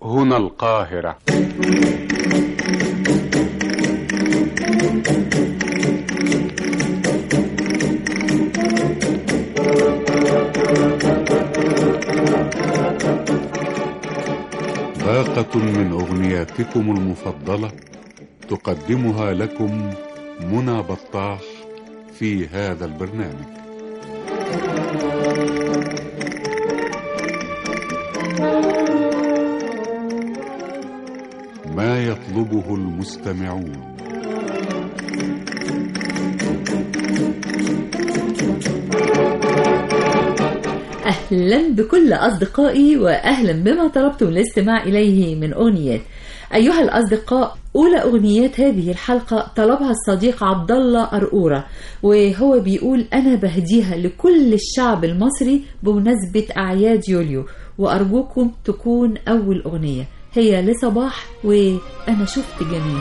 هنا القاهرة باقة من أغنياتكم المفضلة تقدمها لكم منى بطاح في هذا البرنامج ما يطلبه المستمعون أهلا بكل أصدقائي وأهلا بما طلبتم الاستماع إليه من أغنيات أيها الأصدقاء أولى أغنيات هذه الحلقة طلبها الصديق عبد الله أرقورة وهو بيقول أنا بهديها لكل الشعب المصري بمناسبة أعياد يوليو وأرجوكم تكون أول أغنية هي لصباح وأنا شفت جميل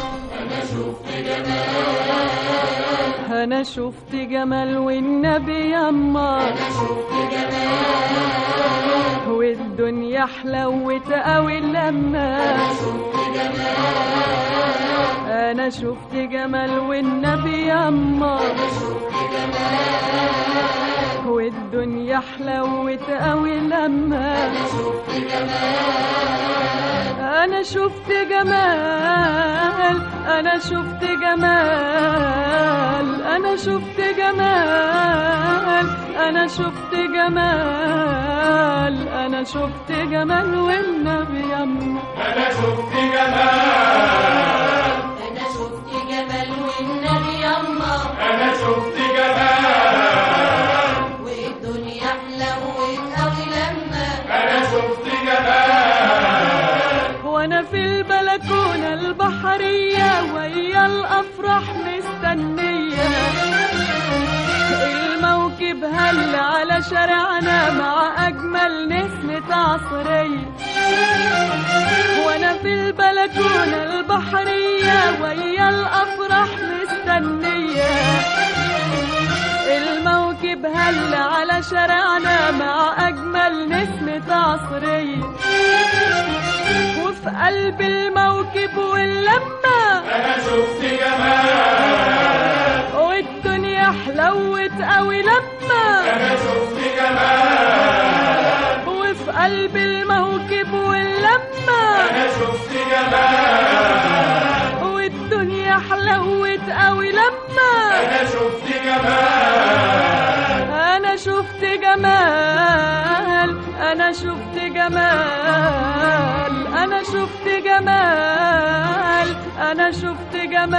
انا شفت جمال والنبي يما انا شفت جمال والدنيا حلوت قوي لما انا شفت جمال انا شفت جمال والنبي يما انا شفت جمال والدنيا حلوت قوي لما انا شفت جمال انا شفت جمال انا شفت جمال انا شفت جمال انا شفت جمال انا شفت جمال والنبي يما انا شفت جمال أنا شفت جمال والنبي يما انا شفت جمال والدنيا حلوت أوي لما انا شفت جمال وانا في البلكونة البحرية ويا الافراح مستنية الموكب هل على شارعنا مع اجمل نسمة عصرية وانا في البلكونة البحرية ويا الافراح مستنية الموكب هل على شارعنا مع اجمل نسمة عصرية وفي قلب الموكب واللمة انا شفت جمال والدنيا حلوت قوي لما انا شفت جمال وفي قلب الموكب واللمة انا شفت جمال والدنيا حلوت قوي لما انا شفت جمال انا شفت جمال انا شفت جمال انا شفت جمال انا شفت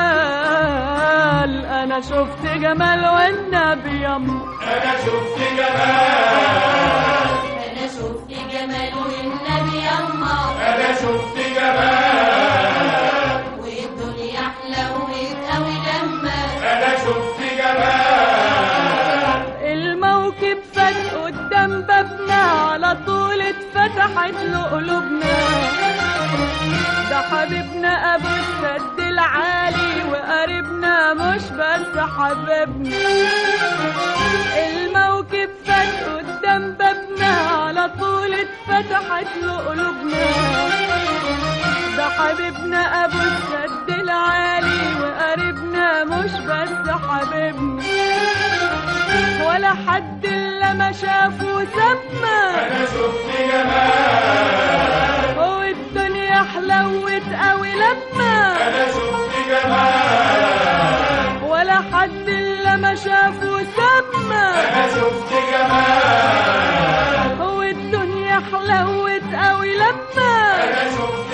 جمال انا شفت جمال والنبي يما انا شفت جمال أنا شفت جمال والنبي يما انا شفت جمال والدنيا حلوت أوي لما انا شفت جمال الموكب فات قدام بابنا على طول اتفتحت له قلوبنا ده حبيبنا ابو السد العالي وقريبنا مش بس حبيبنا الموكب فات قدام بابنا على طول اتفتحت له قلوبنا ده حبيبنا ابو السد العالي وقريبنا مش بس حبيبنا ولا حد الا ما شافه سما انا شفت جمال والدنيا حلوت قوي لما انا شفت جمال ولا حد الا ما شافه سما انا شفت جمال والدنيا حلوت قوي لما انا شفت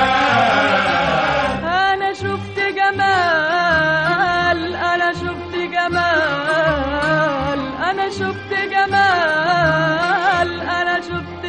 جمال انا شفت جمال انا شفت جمال انا شفت جمال انا شفت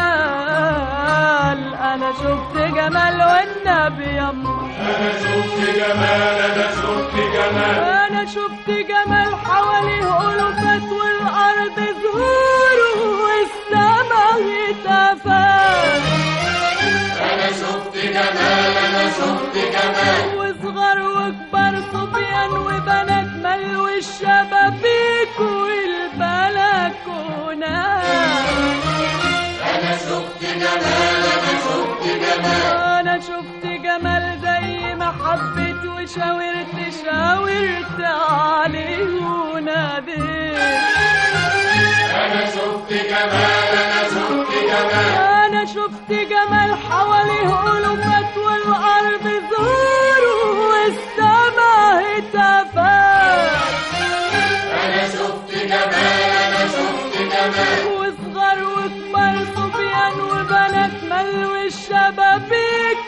جمال انا شفت جمال والنبي يما انا شفت جمال انا شفت جمال انا شفت جمال حواليه الوفات والارض زهور والسما هتافات انا شفت جمال انا شفت جمال وصغار وكبار صبيان وبنات ملو الشبابيك والبلكونات انا شفت جمال انا شفت حبيت وشاورت شاورت عليه وناديت انا شفت جمال انا شفت جمال انا شفت جمال حواليه الوفات والارض زور والسما هتافات انا شفت جمال انا شفت جمال وصغار وكبار صبيان وبنات ملو الشبابيك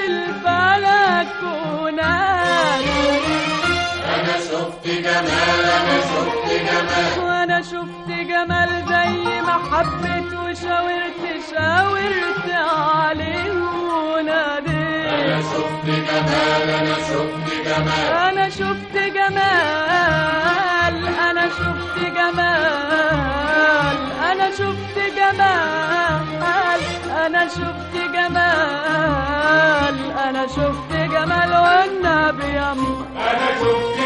والبلكونات انا شفت جمال انا شفت جمال وانا شفت جمال زي ما حبيت وشاورت شاورت عليه وناديت انا شفت جمال انا شفت جمال انا شفت جمال انا شفت جمال انا شفت جمال انا شفت جمال انا شفت جمال والنبي يما انا شفت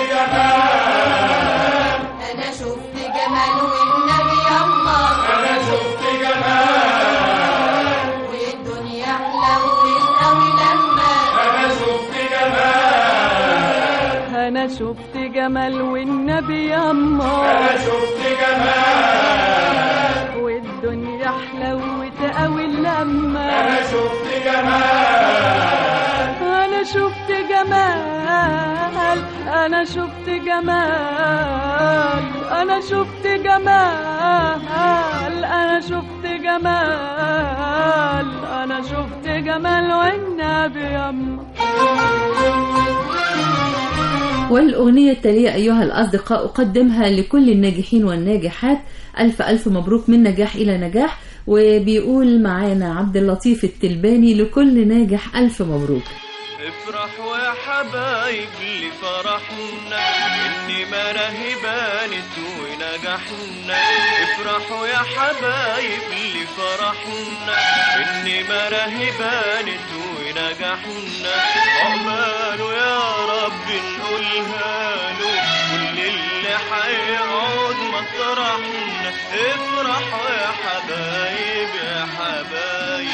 جمال أنا شفت جمال والنبي يما انا شفت جمال والدنيا حلوت أوي لما انا شفت جمال انا شفت جمال والنبي يما انا شفت جمال والدنيا حلوت قوي لما انا شفت جمال انا شفت جمال انا شفت جمال انا شفت جمال انا شفت جمال انا شفت جمال والنبي يما والأغنية التالية أيها الأصدقاء أقدمها لكل الناجحين والناجحات ألف ألف مبروك من نجاح إلى نجاح وبيقول معانا عبد اللطيف التلباني لكل ناجح ألف مبروك افرحوا يا حبايب لفرحنا اني مراهي بانت ونجحنا افرحوا يا حبايب لفرحنا اني مراهي بانت ونجحنا عقباله يا رب نقولها له كل اللي هيقعد مطرحنا افرحوا يا حبايب يا حبايب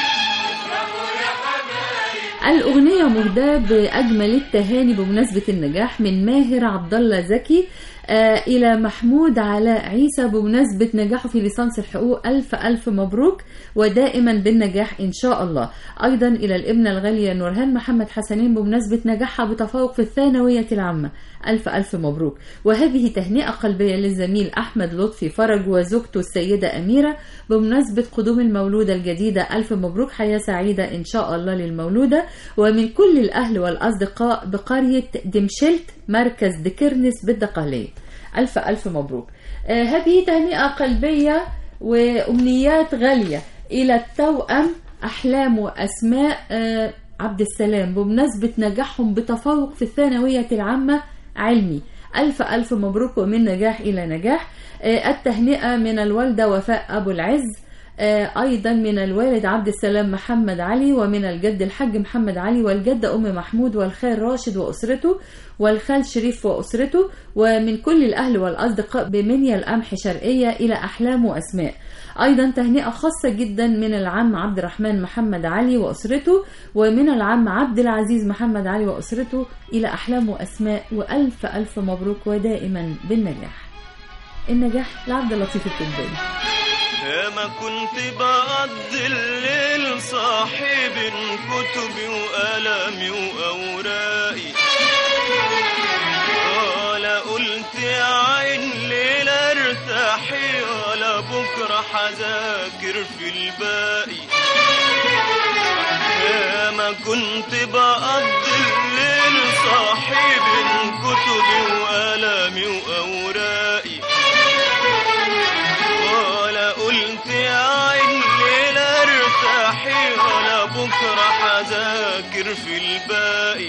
الأغنية مهداة بأجمل التهاني بمناسبة النجاح من ماهر عبد الله زكي آه إلى محمود علاء عيسى بمناسبة نجاحه في ليسانس الحقوق ألف ألف مبروك ودائما بالنجاح إن شاء الله أيضا إلى الابنة الغالية نورهان محمد حسنين بمناسبة نجاحها بتفوق في الثانوية العامة ألف ألف مبروك وهذه تهنئة قلبية للزميل أحمد لطفي فرج وزوجته السيدة أميرة بمناسبة قدوم المولودة الجديدة ألف مبروك حياة سعيدة إن شاء الله للمولودة ومن كل الأهل والأصدقاء بقرية دمشلت مركز دكرنس بالدقهلية ألف ألف مبروك آه هذه تهنئة قلبية وأمنيات غالية إلى التوأم أحلام وأسماء آه عبد السلام بمناسبة نجاحهم بتفوق في الثانوية العامة علمي ألف ألف مبروك ومن نجاح إلى نجاح آه التهنئة من الوالدة وفاء أبو العز آه، أيضا من الوالد عبد السلام محمد علي ومن الجد الحاج محمد علي والجدة أم محمود والخال راشد وأسرته والخال شريف وأسرته ومن كل الأهل والأصدقاء بمنيا القمح شرقية إلى أحلام وأسماء أيضا تهنئة خاصة جدا من العم عبد الرحمن محمد علي وأسرته ومن العم عبد العزيز محمد علي وأسرته إلى أحلام وأسماء وألف ألف مبروك ودائما بالنجاح النجاح لعبد اللطيف التباني يا ما كنت بقضي الليل صاحب كتبي وقلمي وأوراقي ولا قلت يا عين ليلة ارتاحي ولا بكرة حذاكر في الباقي يا ما كنت بقضي الليل صاحب كتبي وقلمي وأوراقي ولا قلت يا عين ليلة ارتاحي ولا بكرة حذاكر في الباقي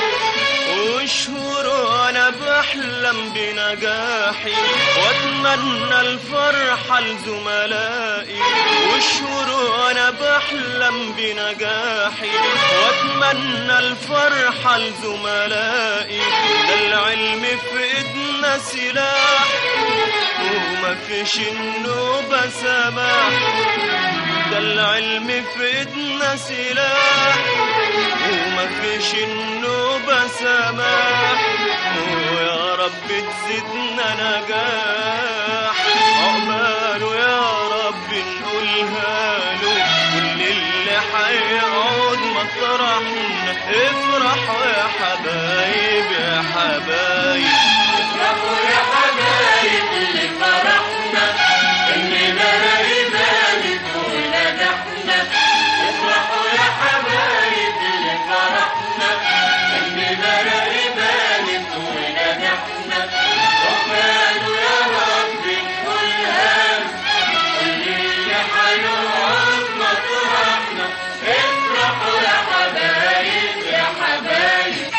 وشهور وانا بحلم بنجاحي واتمنى الفرحة لزملائي وشهور وانا بحلم بنجاحي واتمنى الفرحة لزملائي ده العلم في ايدنا سلاح وما فيش النوبة سماح ده العلم في ايدنا سلاح وما فيش تعيش النوبة سماح ويا رب تزيدنا نجاح عقباله يا رب نقولها له كل اللي هيقعد مطرحنا افرحوا يا حبايب يا حبايب افرحوا يا حبايب اللي فرحنا اننا رايبانك ونجحنا افرحوا يا حبايب اللي فرحنا اننا رايبانك ونجحنا عقباله يا رب نقولها له كل اللي هيقعد مطرحنا افرحوا يا حبايب يا حبايب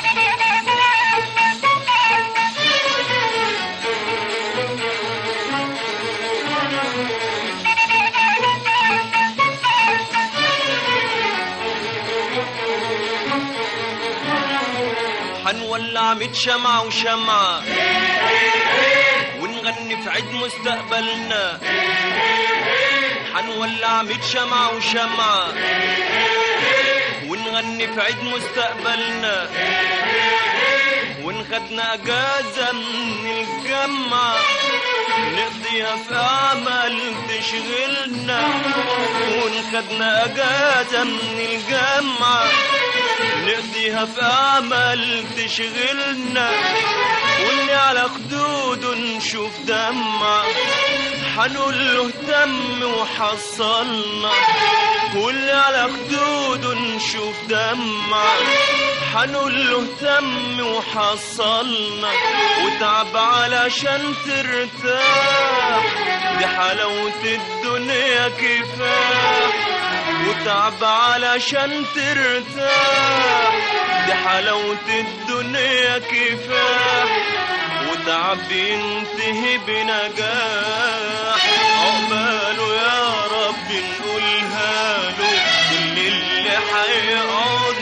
هنولع ميت شمعة وشمعة ونغني في عيد مستقبلنا هنولع ميت شمعة وشمعة ونغني في عيد مستقبلنا ونخدنا اجازة من الجامعة نقضيها في أعمال تشغلنا ونخدنا اجازة من الجامعة نقضيها في أعمال تشغلنا واللي على خدوده نشوف دمع هنقول له دم وحصلنا واللي على خدوده نشوف دمع هنقول له دم وحصلنا وتعب علشان ترتاح دي حلاوة الدنيا كفاح وتعب علشان ترتاح دي حلاوة الدنيا كفاح وتعب ينتهي بنجاح عقباله يا رب نقولها له كل اللي هيقعد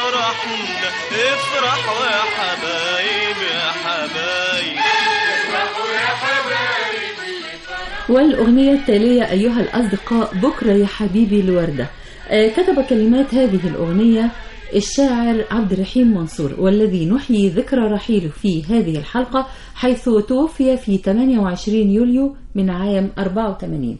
مطرحنا افرحوا يا حبايب يا حبايب افرحوا يا حبايب والأغنية التالية أيها الأصدقاء بكرة يا حبيبي الوردة آه، كتب كلمات هذه الأغنية الشاعر عبد الرحيم منصور والذي نحيي ذكرى رحيله في هذه الحلقة حيث توفي في 28 يوليو من عام 84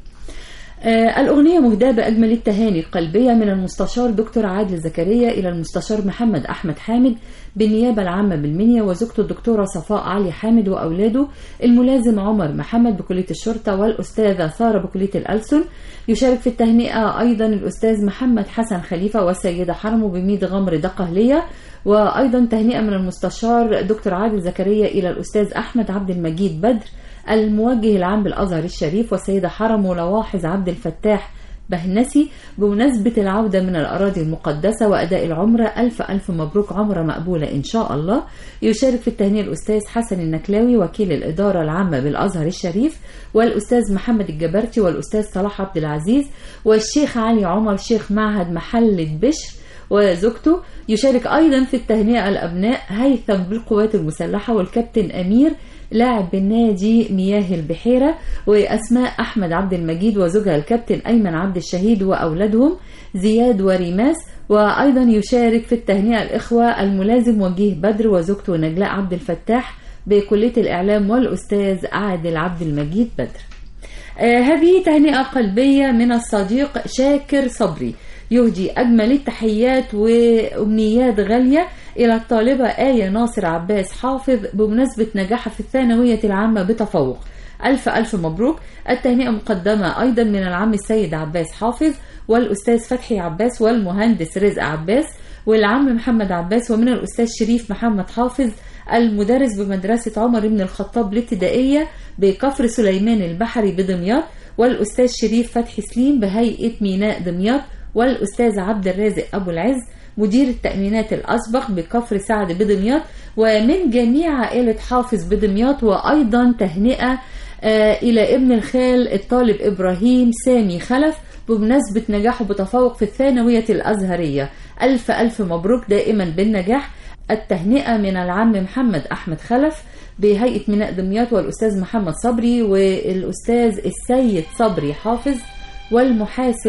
آه، الأغنية مهداة بأجمل التهاني القلبية من المستشار دكتور عادل زكريا إلى المستشار محمد أحمد حامد بالنيابة العامة بالمنيا وزوجته الدكتورة صفاء علي حامد وأولاده الملازم عمر محمد بكلية الشرطة والأستاذة سارة بكلية الألسن يشارك في التهنئة أيضا الأستاذ محمد حسن خليفة والسيدة حرمو بميد غمر دقهلية وأيضا تهنئة من المستشار دكتور عادل زكريا إلى الأستاذ أحمد عبد المجيد بدر الموجه العام بالأزهر الشريف والسيدة حرم لواحظ عبد الفتاح بهنسي بمناسبة العودة من الأراضي المقدسة وأداء العمرة ألف ألف مبروك عمرة مقبولة إن شاء الله يشارك في التهنئة الأستاذ حسن النكلاوي وكيل الإدارة العامة بالأزهر الشريف والأستاذ محمد الجبرتي والأستاذ صلاح عبد العزيز والشيخ علي عمر شيخ معهد محلة بشر وزوجته يشارك أيضا في التهنئة الأبناء هيثم بالقوات المسلحة والكابتن أمير لاعب بالنادي مياه البحيرة وأسماء أحمد عبد المجيد وزوجها الكابتن أيمن عبد الشهيد وأولادهم زياد وريماس وأيضا يشارك في التهنئة الإخوة الملازم وجيه بدر وزوجته نجلاء عبد الفتاح بكلية الإعلام والأستاذ عادل عبد المجيد بدر آه هذه تهنئة قلبية من الصديق شاكر صبري يهدي أجمل التحيات وأمنيات غالية إلى الطالبة آية ناصر عباس حافظ بمناسبة نجاحها في الثانوية العامة بتفوق ألف ألف مبروك التهنئة مقدمة أيضا من العم السيد عباس حافظ والأستاذ فتحي عباس والمهندس رزق عباس والعم محمد عباس ومن الأستاذ شريف محمد حافظ المدرس بمدرسة عمر بن الخطاب الابتدائية بكفر سليمان البحري بدمياط والأستاذ شريف فتحي سليم بهيئة ميناء دمياط والأستاذ عبد الرازق أبو العز مدير التأمينات الأسبق بكفر سعد بدمياط ومن جميع عائلة حافظ بدمياط وأيضا تهنئة آه، إلى ابن الخال الطالب إبراهيم سامي خلف بمناسبة نجاحه بتفوق في الثانوية الأزهرية ألف ألف مبروك دائما بالنجاح التهنئة من العم محمد أحمد خلف بهيئة ميناء دمياط والأستاذ محمد صبري والأستاذ السيد صبري حافظ والمحاسب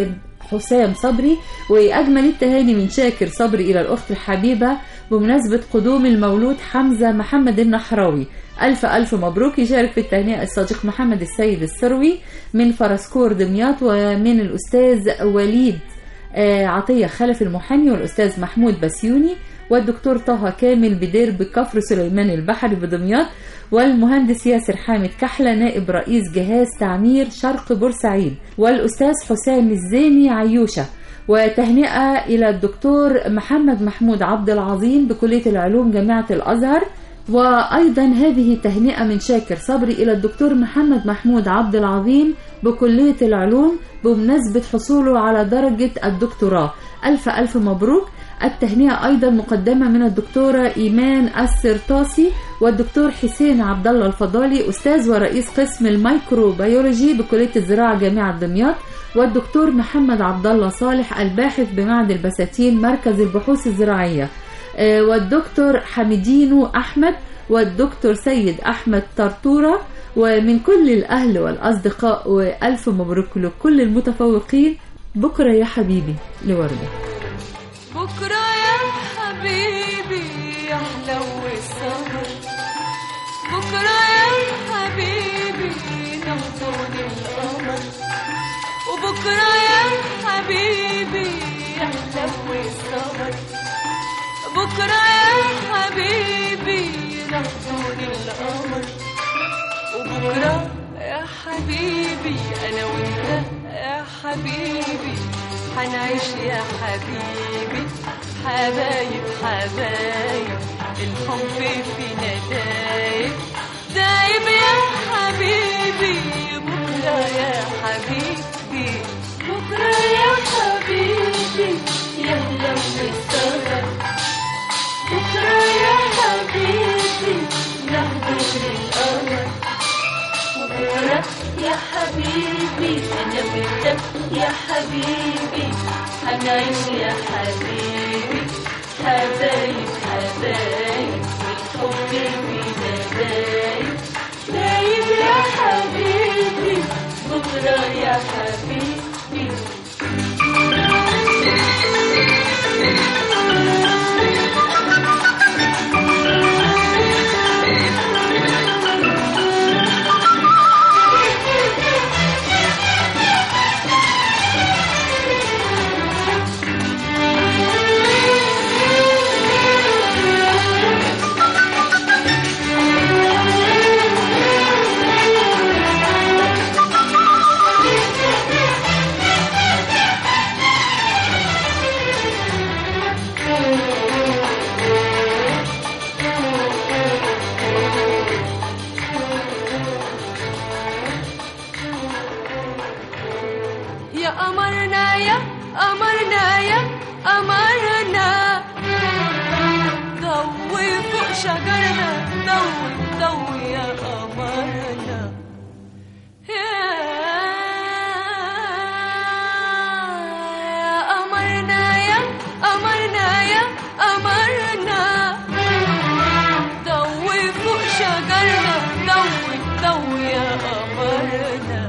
حسام صبري وأجمل التهاني من شاكر صبري إلى الأخت الحبيبة بمناسبة قدوم المولود حمزة محمد النحراوي ألف ألف مبروك يشارك في التهنئة الصديق محمد السيد السروي من فرسكور دمياط ومن الأستاذ وليد آه، عطية خلف المحامي والأستاذ محمود بسيوني والدكتور طه كامل بدير بكفر سليمان البحري بدمياط والمهندس ياسر حامد كحلة نائب رئيس جهاز تعمير شرق بورسعيد والأستاذ حسام الزيني عيوشة وتهنئة إلى الدكتور محمد محمود عبد العظيم بكلية العلوم جامعة الأزهر وأيضا هذه تهنئة من شاكر صبري إلى الدكتور محمد محمود عبد العظيم بكلية العلوم بمناسبة حصوله على درجة الدكتوراه ألف ألف مبروك التهنئة أيضا مقدمة من الدكتورة إيمان السرطاسي والدكتور حسين عبد الله الفضالي أستاذ ورئيس قسم الميكروبيولوجي بكلية الزراعة جامعة دمياط والدكتور محمد عبد الله صالح الباحث بمعهد البساتين مركز البحوث الزراعية آه، والدكتور حميدينو أحمد والدكتور سيد أحمد طرطورة ومن كل الأهل والأصدقاء وألف مبروك لكل المتفوقين بكرة يا حبيبي لوردة بكرة يا حبيبي يحلو السهر بكرة يا حبيبي نحضن القمر وبكرة يا حبيبي يحلو السهر بكرة يا حبيبي نحضن القمر وبكرة يا حبيبي أنا وأنت يا حبيبي حنعيش يا حبيبي حبايب حبايب الحب فينا دايب دايب يا حبيبي بكرة يا حبيبي بكرة يا حبيبي يهلا بالسهر بكرة يا حبيبي نحضر القمر بكرة يا حبيبي أنا وأنت يا حبيبي هنعيش يا حبيبي حبايب حبايب والحب فينا دايب دايب يا حبيبي بكرة يا حبيبي يا قمرنا يا قمرنا يا قمرنا ضوي فوق شجرنا ضوي ضوي يا قمرنا يا يا قمرنا يا قمرنا يا قمرنا ضوي فوق شجرنا ضوي ضوي يا قمرنا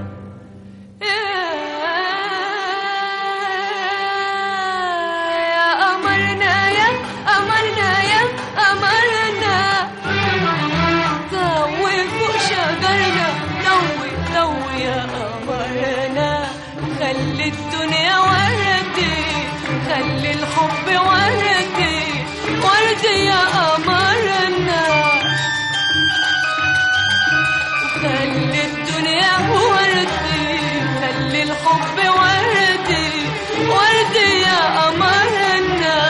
يا قمرنا يا قمرنا يا قمرنا ضوي فوق شجرنا ضوي ضوي يا قمرنا خلي الدنيا وردي خلي الحب وردي وردي يا قمرنا خلي الدنيا وردي خلي الحب وردي وردي يا قمرنا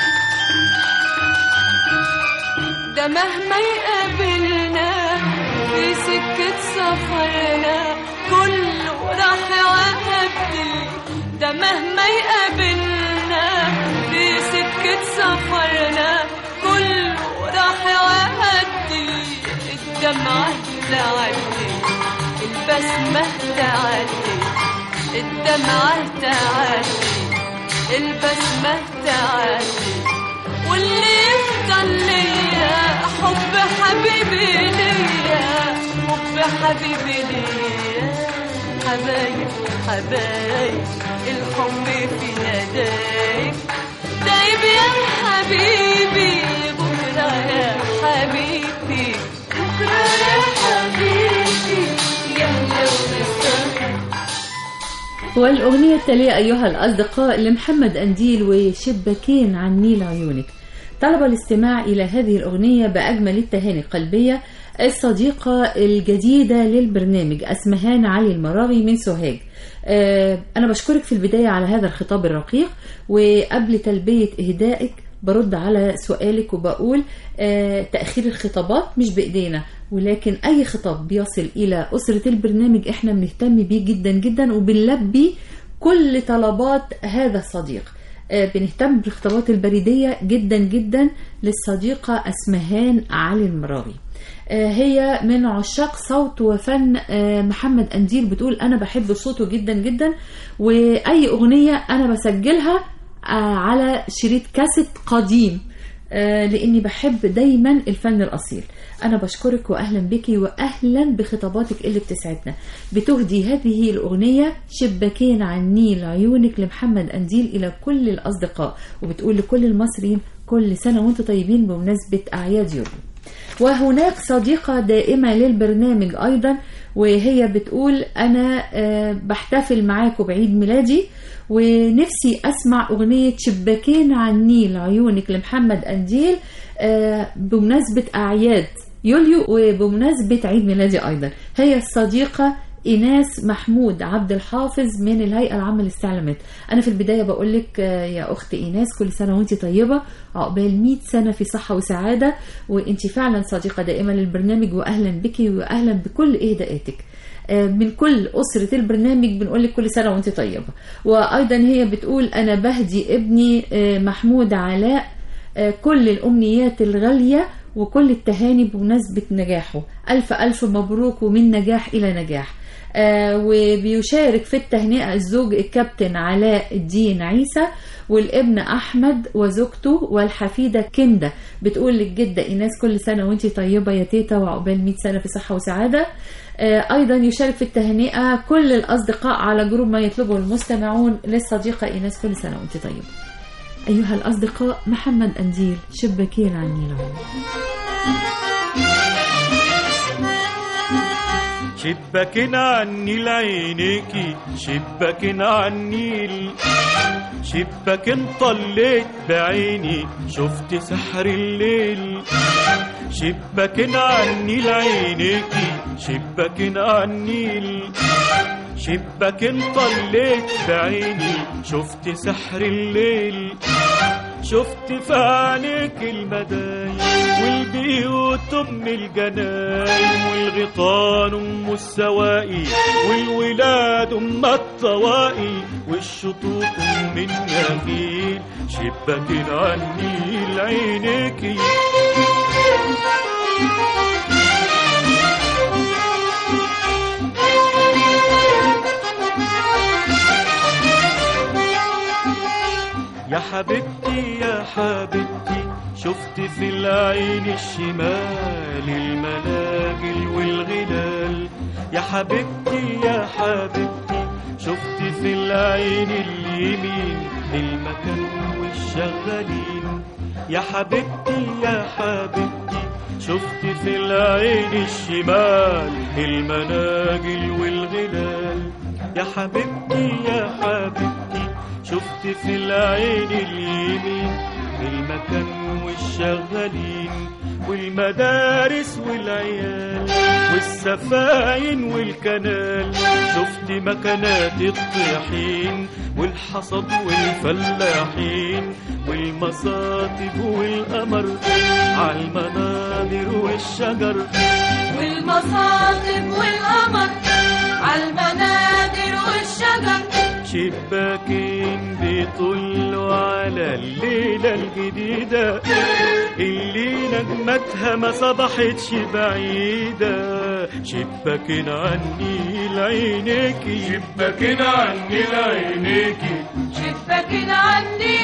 ده مهما يقابلنا في سكة سفرنا كله راح يعدي ده مهما يقابلنا في سكة سفرنا كله راح يعدي الدمعة تعدي البسمة تعدي الدمعة تعدي البسمة تعدي واللي يفضل ليا حب حبيبي ليا حب حبيبي ليا حبايب حبايب الحب في ندايب دايب يا حبيبي بكرة يا حبيبي بكرة يا حبيبي يا هلا والأغنية التالية أيها الأصدقاء لمحمد أنديل وشباكين عن نيل عيونك طلب الاستماع إلى هذه الأغنية بأجمل التهاني القلبية الصديقة الجديدة للبرنامج أسمهان علي المراغي من سوهاج آه، أنا بشكرك في البداية على هذا الخطاب الرقيق وقبل تلبية إهدائك برد على سؤالك وبقول آه، تأخير الخطابات مش بإيدينا ولكن أي خطاب بيصل إلى أسرة البرنامج إحنا بنهتم بيه جدا جدا وبنلبي كل طلبات هذا الصديق آه، بنهتم بالخطابات البريدية جدا جدا للصديقة أسمهان علي المراغي آه، هي من عشاق صوت وفن آه، محمد أنديل بتقول أنا بحب صوته جدا جدا وأي أغنية أنا بسجلها آه، على شريط كاسيت قديم آه، لاني بحب دايما الفن الاصيل انا بشكرك واهلا بك واهلا بخطاباتك اللي بتسعدنا بتهدي هذه الاغنيه شباكين عن نيل عيونك لمحمد انديل الى كل الاصدقاء وبتقول لكل المصريين كل سنه وانتم طيبين بمناسبه اعياد يوليو وهناك صديقة دائمة للبرنامج أيضا وهي بتقول أنا آه، بحتفل معاكم بعيد ميلادي ونفسي أسمع أغنية شباكين عن النيل عيونك لمحمد أنديل آه، بمناسبة أعياد يوليو وبمناسبة عيد ميلادي أيضا هي الصديقة إيناس محمود عبد الحافظ من الهيئة العامة للاستعلامات أنا في البداية بقول لك آه، يا أخت إيناس كل سنة وأنت طيبة عقبال 100 سنة في صحة وسعادة وأنت فعلا صديقة دائمة للبرنامج وأهلا بك وأهلا بكل إهداءاتك آه، من كل أسرة البرنامج بنقول لك كل سنة وأنت طيبة وأيضا هي بتقول أنا بهدي ابني آه، محمود علاء آه، كل الأمنيات الغالية وكل التهاني بمناسبة نجاحه ألف ألف مبروك ومن نجاح إلى نجاح آه، وبيشارك في التهنئة الزوج الكابتن علاء الدين عيسى والابن أحمد وزوجته والحفيدة كندا بتقول للجدة إيناس كل سنة وانتي طيبة يا تيتا وعقبال 100 سنة في صحة وسعادة آه، أيضا يشارك في التهنئة كل الأصدقاء على جروب ما يطلبه المستمعون للصديقة إيناس كل سنة وانتي طيبة أيها الأصدقاء محمد أنديل شباكين عن النيل شباكين عني لعينيكي شباكين عني شباكين طليت بعيني شفت سحر الليل شباكين عني لعينيكي شباكين عني شباكين طليت بعيني شفت سحر الليل شفت في عينيك المدايا والبيوت ام الجناين والغيطان ام السواقي والولاد ام الطواقي والشطوط ام النخيل شباكين عني لعينيكي يا حبيبتي يا حبيبتي شفت في العين الشمال المناجل والغلال يا حبيبتي يا حبيبتي شفت في العين اليمين المكان والشغالين يا حبيبتي يا حبيبتي شفت في العين الشمال المناجل والغلال يا حبيبتي يا حبيبتي شفت في العين اليمين المكان والشغالين والمدارس والعيال والسفاين والكنال شفت مكانات الطحين والحصد والفلاحين والمصاطب والقمر عالمنابر والشجر والمصاطب والقمر عالمنادر والشجر شباكين بيطلوا على الليلة الجديدة اللي نجمتها ما صبحتش بعيدة شباكين عني لعينيكي شباكين عني لعينيكي شباكين عني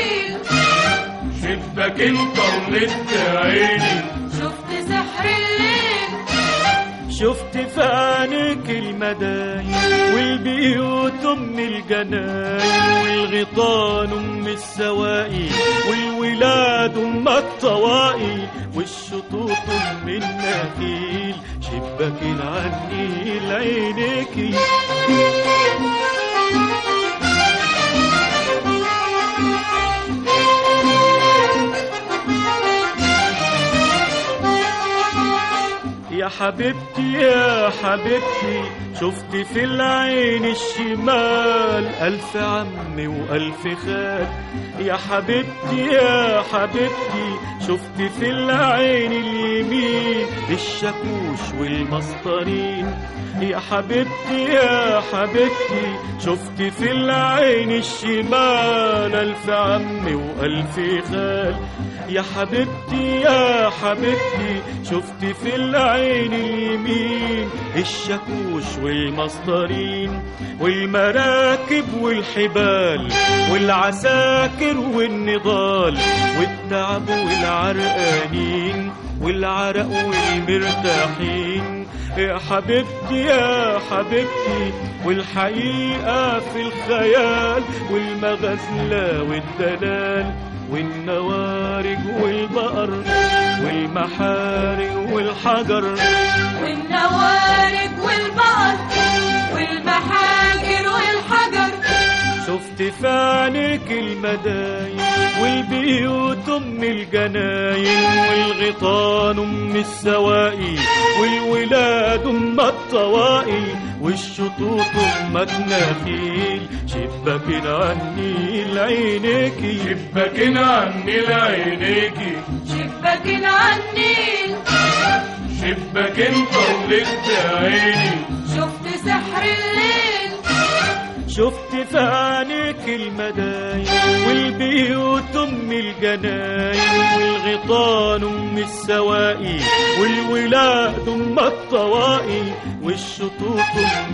شباكين طلت عيني شفت سحر الليل شفت في عينيك المدايم والبيوت ام الجناين والغيطان ام السواقي والولاد ام الطواقي والشطوط ام النخيل شباك العنيل عينيكي يا حبيبتي يا حبيبتي شفت في العين الشمال ألف عم وألف خال يا حبيبتي يا حبيبتي شفت في العين اليمين الشاكوش والمسطرين يا حبيبتي يا حبيبتي شفت في العين الشمال ألف عم وألف خال يا حبيبتي يا حبيبتي شفت في العين اليمين الشاكوش والمسطرين والمراكب والحبال والعساكر والنضال والتعب والعرقانين والعرق والمرتاحين يا حبيبتي يا حبيبتي والحقيقة في الخيال والمغزلة والدلال والنوارج والبقر والمحارق والحجر والنوارج والبقر والمحاجر والحجر شفت في عينيك المدايم والبيوت ام الجناين والغيطان ام السواقي والولاد ام الطواقي والشطوط ام النخيل شباك عني لعينيكي شباك عني لعينيكي شباك عني شباك طولت عيني شفت سحر الليل شفت في عينيك المدايم والبيوت ام الجناين والغيطان ام السواقي والولاد ام الطواقي والشطوط ام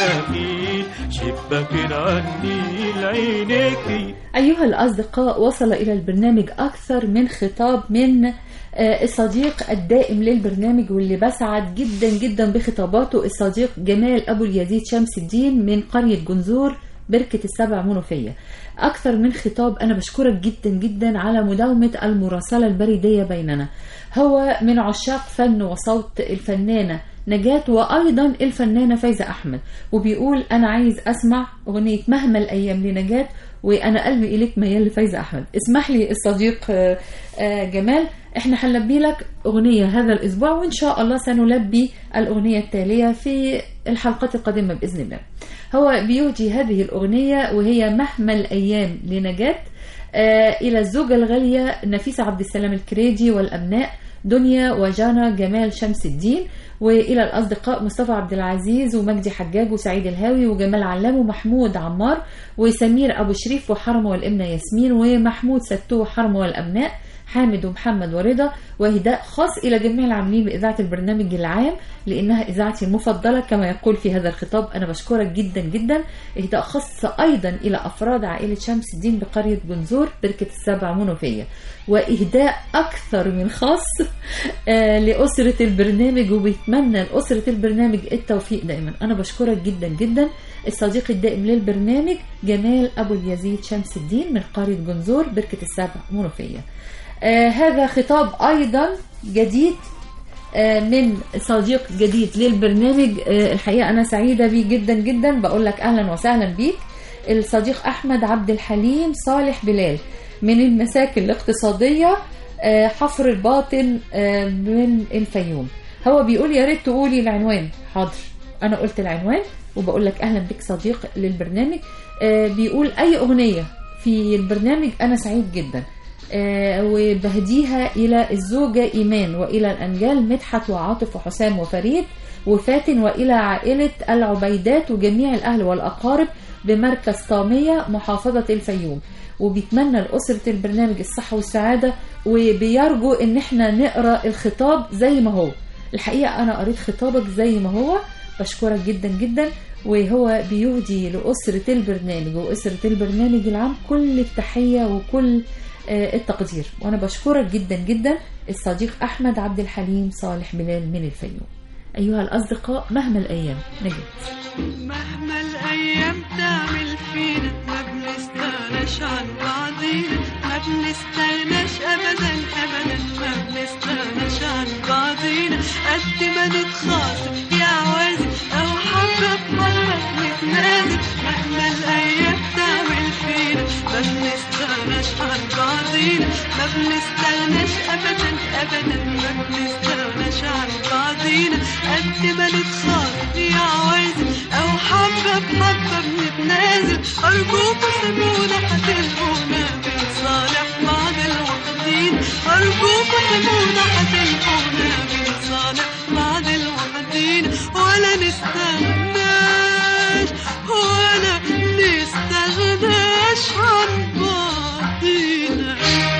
النخيل شباك عني لعينيكي أيها الأصدقاء وصل إلى البرنامج أكثر من خطاب من آه، الصديق الدائم للبرنامج واللي بسعد جدا جدا بخطاباته الصديق جمال أبو اليزيد شمس الدين من قرية جنزور بركة السبع منوفية أكثر من خطاب أنا بشكرك جدا جدا على مداومة المراسلة البريدية بيننا هو من عشاق فن وصوت الفنانة نجاة وأيضا الفنانة فايزة أحمد وبيقول أنا عايز أسمع أغنية مهما الأيام لنجاة وأنا قلبي إليك ميال لفايزة أحمد اسمح لي الصديق آه، آه، جمال احنا هنلبي لك أغنية هذا الأسبوع وإن شاء الله سنلبي الأغنية التالية في الحلقات القادمة بإذن الله هو بيهدي هذه الأغنية وهي مهما الأيام لنجاة آه، إلى الزوجة الغالية نفيسة عبد السلام الكريدي والأبناء دنيا وجانا جمال شمس الدين والى الاصدقاء مصطفى عبد العزيز ومجدي حجاج وسعيد الهاوي وجمال علام ومحمود عمار وسمير ابو شريف وحرمه والابنه ياسمين ومحمود ستو وحرمه والابناء حامد ومحمد ورضا واهداء خاص الى جميع العاملين باذاعه البرنامج العام لانها اذاعتي المفضله كما يقول في هذا الخطاب انا بشكرك جدا جدا اهداء خاص ايضا الى افراد عائله شمس الدين بقريه جنزور بركه السبع منوفيه واهداء اكثر من خاص آه، لاسره البرنامج وبيتمنى لاسره البرنامج التوفيق دائما انا بشكرك جدا جدا الصديق الدائم للبرنامج جمال ابو اليزيد شمس الدين من قريه جنزور بركه السبع منوفيه آه هذا خطاب ايضا جديد آه من صديق جديد للبرنامج آه الحقيقه انا سعيده بيه جدا جدا بقول لك اهلا وسهلا بيك الصديق احمد عبد الحليم صالح بلال من المساكن الاقتصاديه آه حفر الباطن آه من الفيوم هو بيقول يا ريت تقولي العنوان حاضر انا قلت العنوان وبقول لك اهلا بك صديق للبرنامج آه بيقول اي اغنيه في البرنامج انا سعيد جدا آه، وبهديها إلى الزوجة إيمان وإلى الأنجال مدحت وعاطف وحسام وفريد وفاتن وإلى عائلة العبيدات وجميع الأهل والأقارب بمركز طامية محافظة الفيوم وبيتمنى لأسرة البرنامج الصحة والسعادة وبيرجو إن احنا نقرأ الخطاب زي ما هو الحقيقة أنا قريت خطابك زي ما هو بشكرك جدا جدا وهو بيهدي لأسرة البرنامج وأسرة البرنامج العام كل التحية وكل آه، التقدير وانا بشكرك جدا جدا الصديق احمد عبد الحليم صالح بلال من الفيوم أيها الأصدقاء مهما الأيام نجد مهما الايام تعمل فينا ما بنستغناش عن بعضينا ما بنستغناش ابدا ابدا ما بنستغناش عن بعضينا قد ما نتخاصم يا عوازي او حبه بحبه نتنازل مهما الايام تعمل فينا ما بنستغناش عن بعضينا ما بنستغناش ابدا ابدا ما بنستغناش عن بعضينا قد ما نتخاصم يا عوازي او حبه بحبه بنتنازل ارجوكوا سيبونا هتلقونا بنصالح بعض الوحدين ارجوكوا سيبونا هتلقونا بنصالح بعض الوحدين ولا نستغناش ولا نستغناش عن بعضينا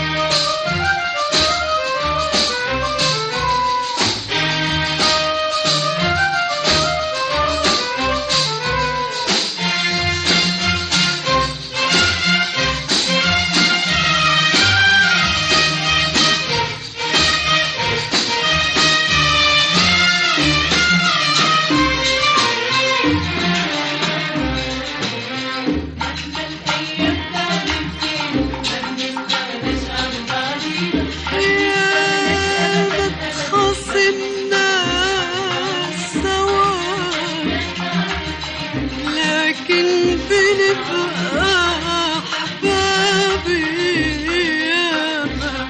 يا تخاصمنا سوا لكن بنبقى أحباب ياما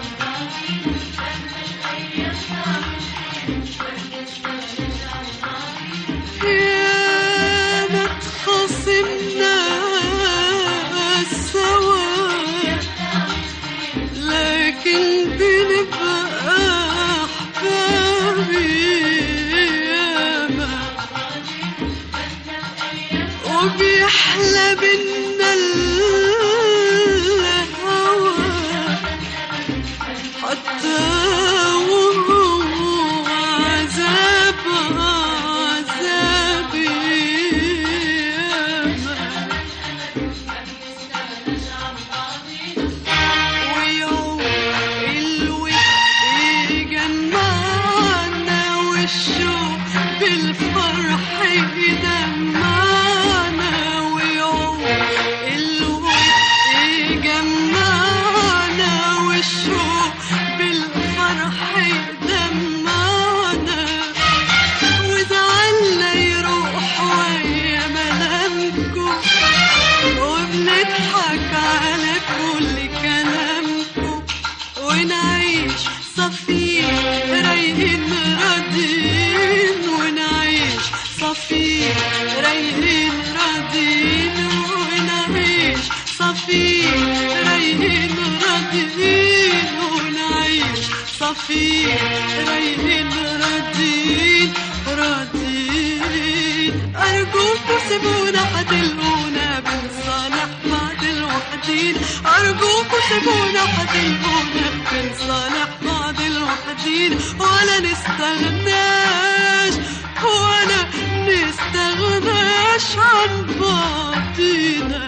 يا ما تخاصمنا سوا لكن بنبقى أحباب ياما وبيحلى بينا الهوى حتى وهو عذاب عذاب ياما ويوم الود يجمعنا والشوق بالفرح يدمعنا ويوم الود يجمعنا والشوق بالفرح يدمعنا وزعلنا يروح ويا ملامكم وبنضحك على كل كلامكم ونعيش صفين رايقين راضين ونعيش صفين رايقين راضين ونعيش صفين رايقين راضين ونعيش صفين رايقين راضين راضين أرجوكوا سيبونا هتلقونا بنصالح بعض الوحدين أرجوكوا سيبونا هتلقونا بنصالح بعض الوحدين ولا نستغناش ولا نستغناش عن بعضينا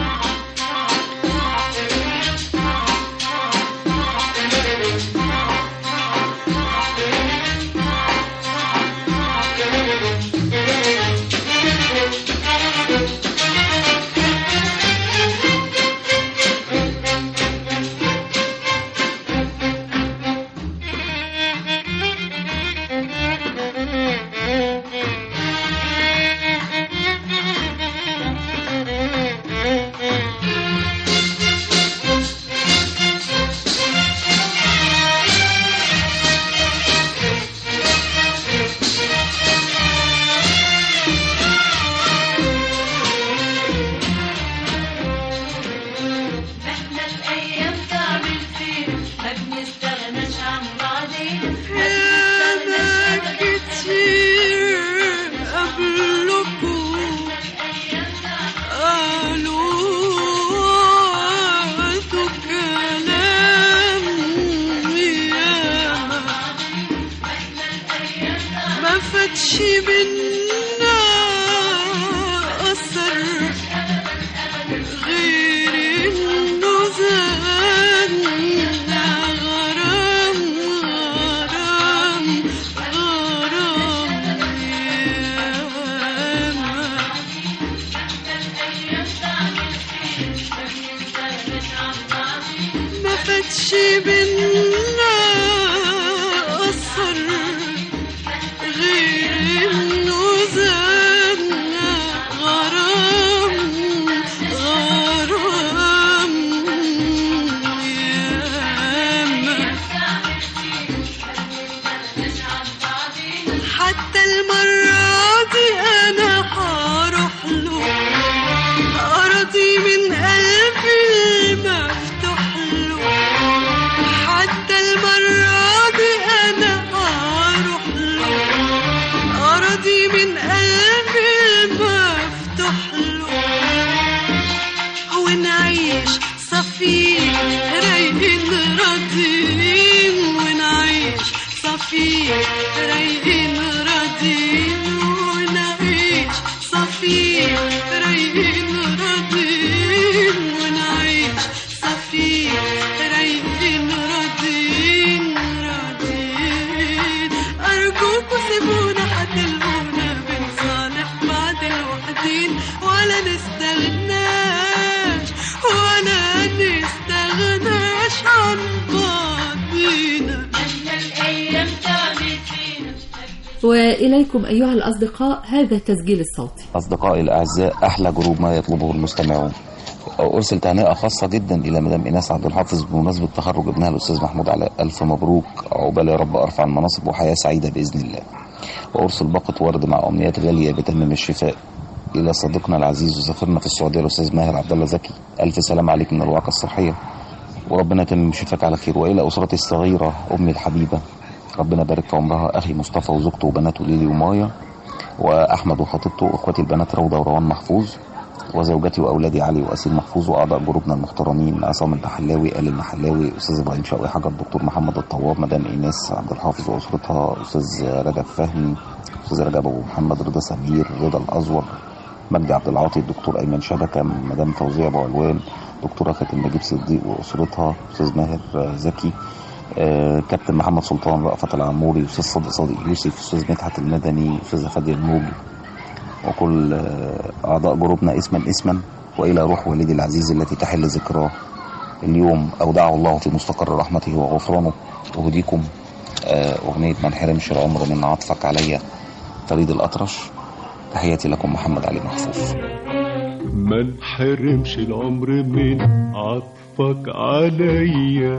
مهما الايام تعمل فينا ما بنستغناش عن بعضينا أنا كتير قبلكم قالوا وعدوا كلام ياما ما فاتش بينا أثر غير إنه زادنا غرام غرام غرام وإليكم أيها الأصدقاء هذا التسجيل الصوتي أصدقائي الأعزاء أحلى جروب ما يطلبه المستمعون أرسل تهنئة خاصة جدا إلى مدام إيناس عبد الحافظ بمناسبة تخرج ابنها الأستاذ محمود علاء ألف مبروك عقبال يا رب أرفع المناصب وحياة سعيدة بإذن الله وأرسل باقة ورد مع أمنيات غالية بتمم الشفاء إلى صديقنا العزيز وسفيرنا في السعودية الأستاذ ماهر عبد الله زكي ألف سلام عليك من الوعكة الصحية وربنا يتمم شفاك على خير وإلى أسرتي الصغيرة أمي الحبيبة ربنا يبارك في عمرها أخي مصطفى وزوجته وبناته ليلي ومايا وأحمد وخطيبته وإخواتي البنات روضة وروان محفوظ وزوجتي واولادي علي واسيل محفوظ واعضاء جروبنا المحترمين عصام النحلاوي ال النحلاوي استاذ ابراهيم شوقي حاجه الدكتور محمد الطواب مدام ايناس عبد الحافظ واسرتها استاذ رجب فهمي استاذ رجب ابو محمد رضا سمير رضا الازور مجدي عبد العاطي الدكتور ايمن شبكه مدام فوزيه ابو علوان دكتوره خاتم نجيب صديق واسرتها استاذ ماهر زكي آه، كابتن محمد سلطان رأفت العموري استاذ صادق صادق يوسف استاذ مدحت المدني استاذ فادي الموجي وكل آه، أعضاء جروبنا اسما اسما وإلى روح والدي العزيز التي تحل ذكراه اليوم أودعه الله في مستقر رحمته وغفرانه أهديكم آه، أغنية من حرمش العمر من عطفك عليا فريد الأطرش تحياتي لكم محمد علي محفوظ ما انحرمش العمر من عطفك عليا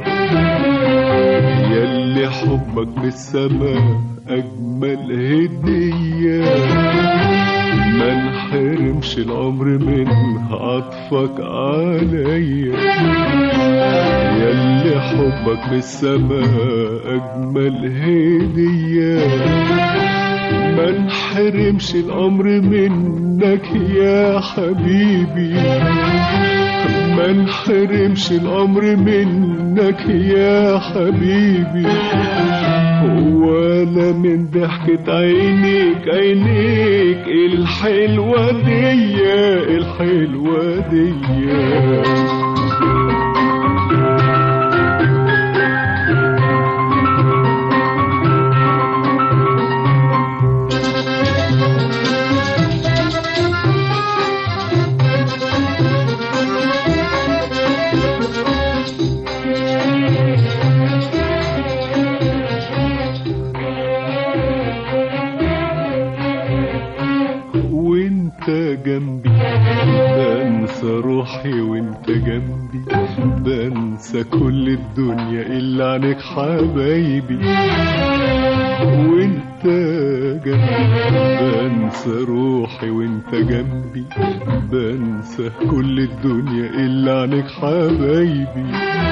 ياللي حبك من السماء اجمل هديه ما انحرمش العمر من عطفك عليا ياللي حبك من السماء اجمل هديه ما انحرمش الامر منك يا حبيبي ما انحرمش الامر منك يا حبيبي ولا من ضحكة عينيك عينيك الحلوة دي الحلوة دي وانت جنبي بنسى روحي وانت جنبي بنسى كل الدنيا الا عنك حبايبي وانت جنبي بنسى روحي وانت جنبي بنسى كل الدنيا الا عنك حبايبي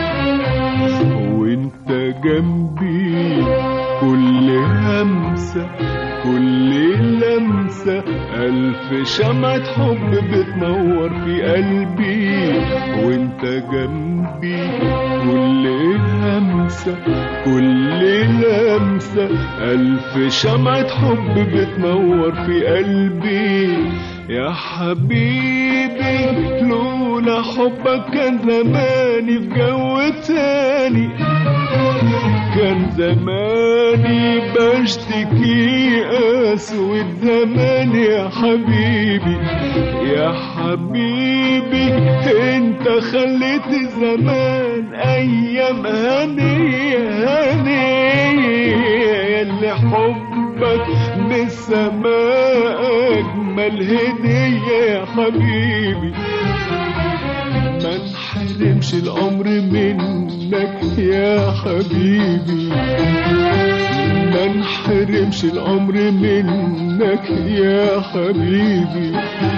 وانت جنبي كل همسة كل لمسة ألف شمعة حب بتنور في قلبي وانت جنبي كل همسة كل لمسة ألف شمعة حب بتنور في قلبي يا حبيبي لولا حبك كان زماني في جو تاني كان زماني بشتكي اسود زمان يا حبيبي يا حبيبي انت خليت زمان ايام هنية هنية اللي حبك من السماء اجمل هدية يا حبيبي ما انحرمش العمر منك يا حبيبي ما انحرمش العمر منك يا حبيبي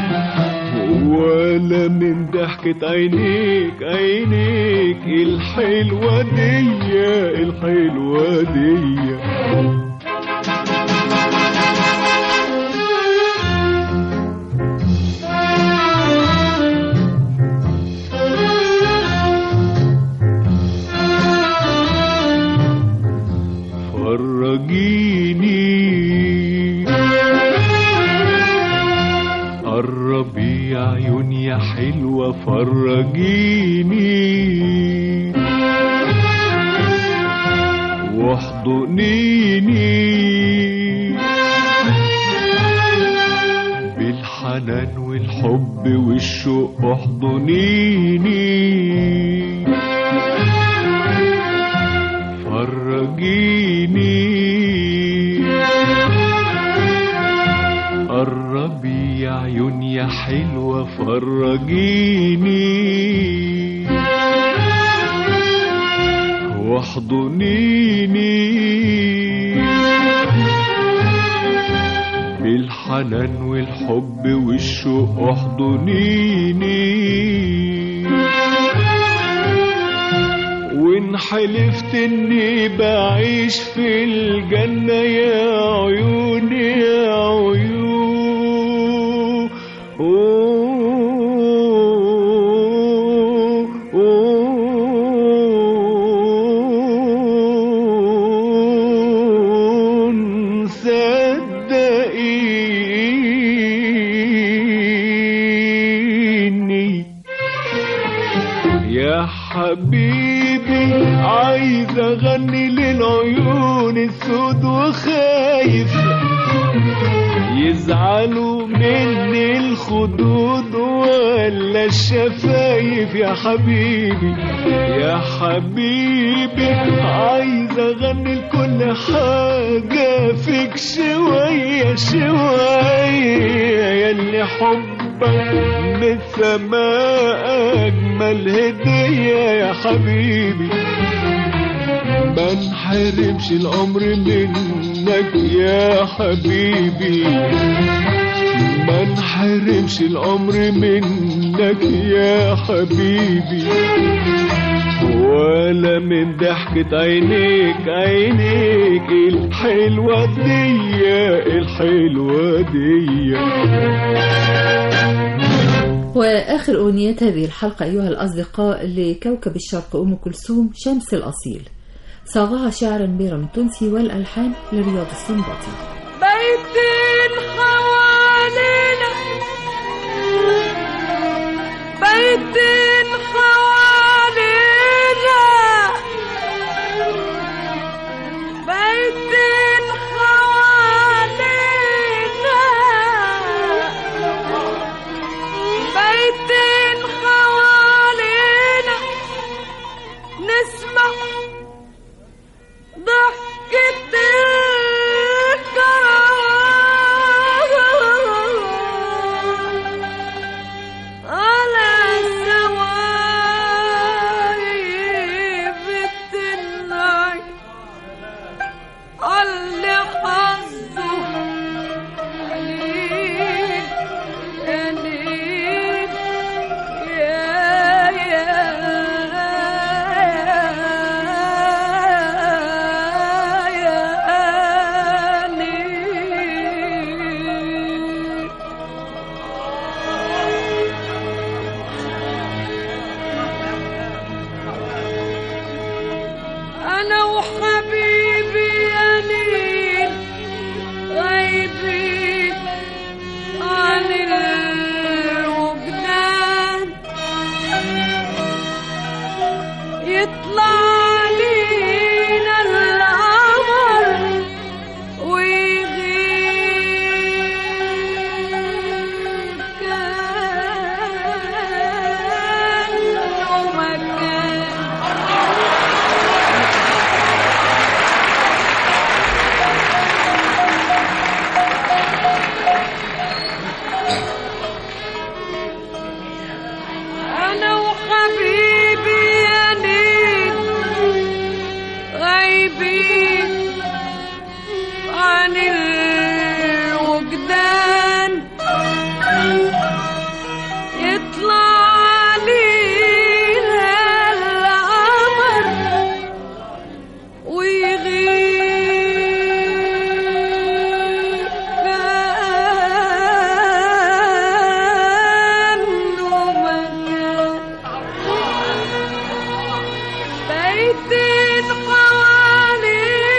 ولا من ضحكة عينيك عينيك الحلوة دي الحلوة دي فرجيني قربي يا عيون يا حلوة فرجيني واحضنيني بالحنان والحب والشوق احضنيني فرجيني حلوة فرجيني واحضنيني بالحنان والحب والشوق احضنيني وان حلفت اني بعيش في الجنة يا عيوني يا عيون صدقيني يا حبيبي عايز اغني للعيون السود وخايف يزعلوا مني الخدود ولا الشفايف يا حبيبي يا حبيبي عايز اغني لكل حاجة فيك شوية شوية ياللي حبك من السماء اجمل هدية يا حبيبي ما نحرمش العمر منك يا حبيبي ما نحرمش العمر منك يا حبيبي ولا من ضحكة عينيك عينيك الحلوة دي الحلوة دي وآخر أغنيات هذه الحلقة أيها الأصدقاء لكوكب الشرق أم كلثوم شمس الأصيل صاغها شعرا بيرم تونسي والألحان لرياض السنباطي بيتين حوالينا بيتين حوالينا بيتين حوالينا بيتين حوالينا نسمع ضحكة الكرام على سوايب التنعي اللي حظه قليل قليل يا يا قليل أنا وحبيبي يا نيل غايبين عن الوجدان يطلع علينا القمر ويغيب كأنه ما كان أنا وحبيبي يا نيل غايبين عن الوجدان يطلع علينا القمر ويغيب كأنه ما كان بيتين حوالينا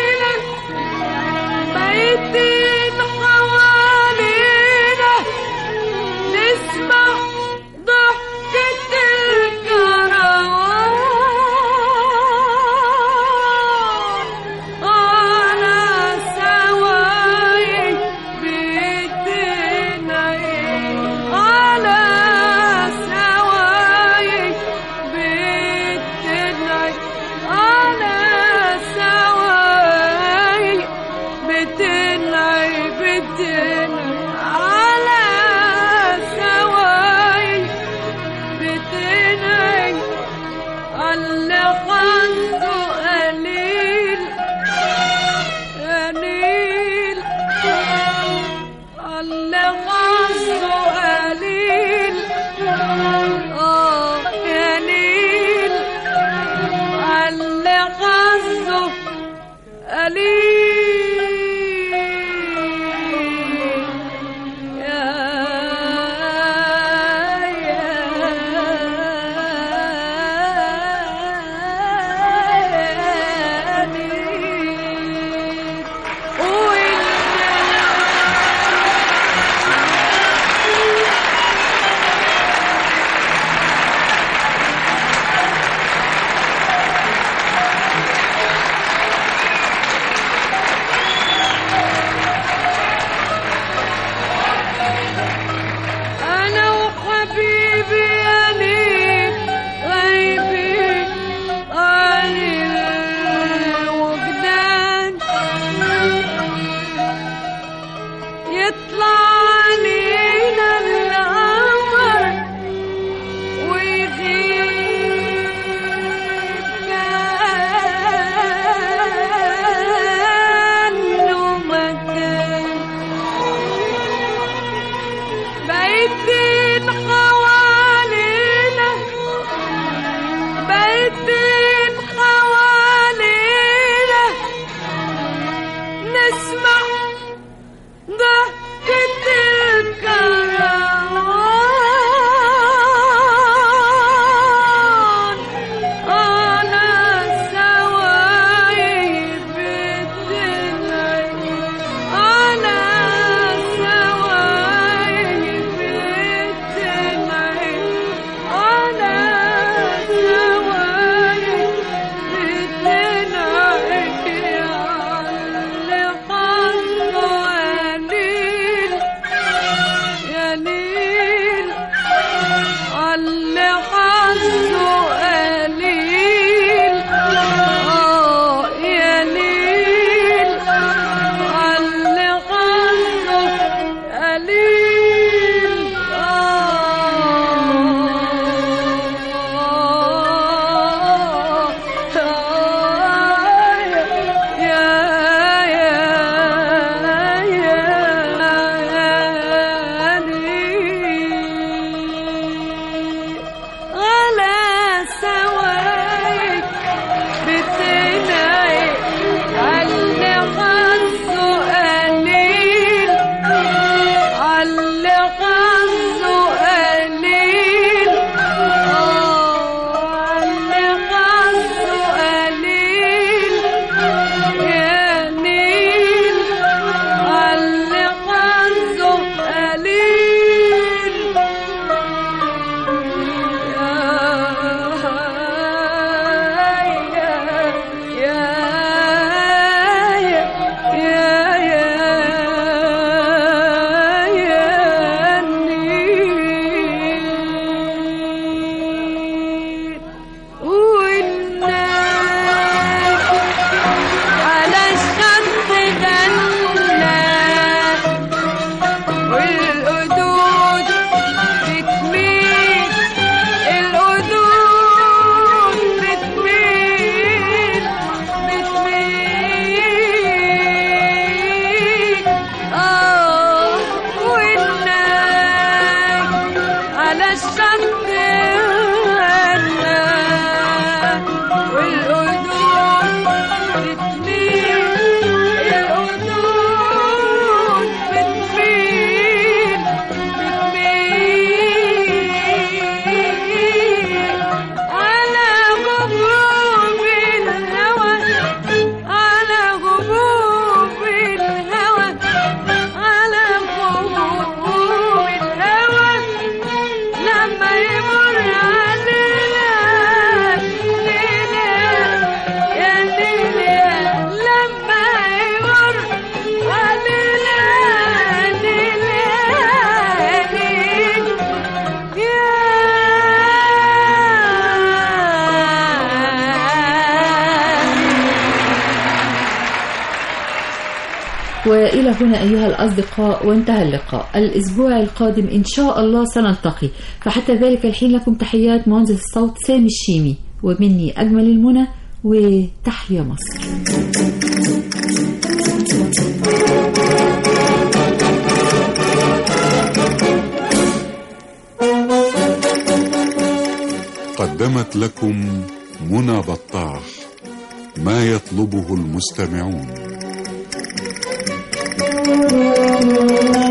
وإلى هنا أيها الأصدقاء وانتهى اللقاء الأسبوع القادم إن شاء الله سنلتقي فحتى ذلك الحين لكم تحيات مهندس الصوت سامي الشيمي ومني أجمل المنى وتحيا مصر قدمت لكم منى بطاح ما يطلبه المستمعون